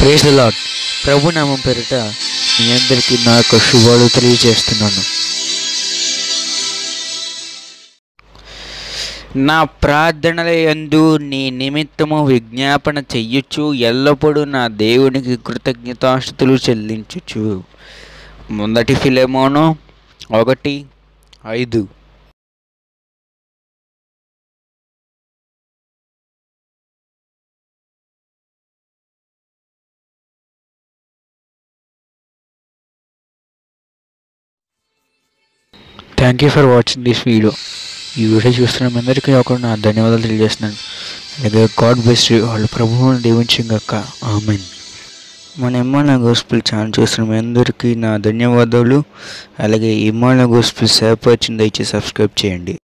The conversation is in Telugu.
ప్రేస్ ద లాడ్ ప్రభు నామం పేరిట మీ అందరికీ నా యొక్క శుభాలు తెలియజేస్తున్నాను నా ప్రార్థనల యందు నీ నిమిత్తము విజ్ఞాపన చెయ్యొచ్చు ఎల్లప్పుడూ నా దేవునికి కృతజ్ఞతాస్థుతులు చెల్లించుచు మొదటి ఫిలెమోను ఒకటి ఐదు thank you for watching this video ఈ వీడియో చూస్తున్న మీ అందరికీ ఒక నా ధన్యవాదాలు తెలియజేస్తున్నాను అలాగే గాడ్ బెస్ట్ వాళ్ళ ప్రభువుని దీవించగాక ఆమెన్ మన ఇమ్మాన గోస్పిల్ ఛానల్ చూస్తున్న మీ అందరికీ నా ధన్యవాదాలు అలాగే ఇమ్మాన గోస్పిల్ సేప వచ్చింది దయచేసి సబ్స్క్రైబ్ చేయండి